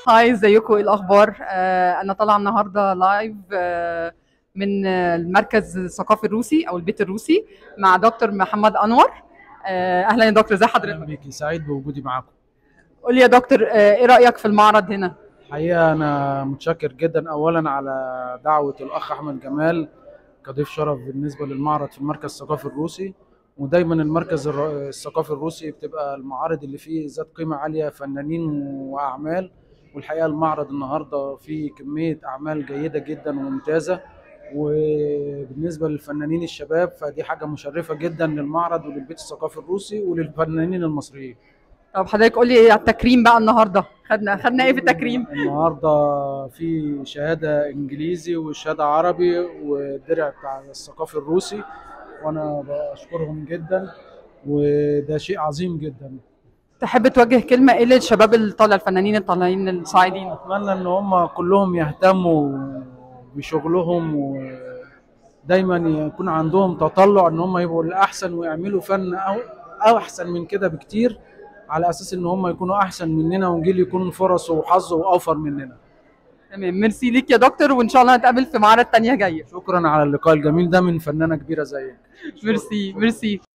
هاي ازيكم ايه الاخبار آه انا طالعه النهارده لايف آه من آه، المركز الثقافي الروسي او البيت الروسي مع دكتور محمد انور آه اهلا يا دكتور ازي اهلا حضرتك بيكي سعيد بوجودي معاكم قول لي يا دكتور آه ايه رايك في المعرض هنا الحقيقه انا متشكر جدا اولا على دعوه الاخ احمد جمال كضيف شرف بالنسبه للمعرض في المركز الثقافي الروسي ودايما المركز الر- الثقافي الروسي بتبقى المعارض اللي فيه ذات قيمه عاليه فنانين واعمال والحقيقه المعرض النهارده فيه كميه اعمال جيده جدا وممتازه وبالنسبه للفنانين الشباب فدي حاجه مشرفه جدا للمعرض وللبيت الثقافي الروسي وللفنانين المصريين طب حضرتك قول لي ايه على التكريم بقى النهارده خدنا خدنا ايه في التكريم النهارده في شهاده انجليزي وشهاده عربي والدرع بتاع الثقافي الروسي وانا بشكرهم جدا وده شيء عظيم جدا تحب توجه كلمه ايه للشباب اللي طالع الفنانين الطالعين الصاعدين اتمنى ان هم كلهم يهتموا بشغلهم ودايما يكون عندهم تطلع ان هم يبقوا الاحسن ويعملوا فن او او احسن من كده بكتير على اساس ان هم يكونوا احسن مننا ونجيل يكون فرصه وحظه اوفر مننا تمام ميرسي ليك يا دكتور وان شاء الله نتقابل في معرض تانية جايه شكرا على اللقاء الجميل ده من فنانه كبيره زيك ميرسي ميرسي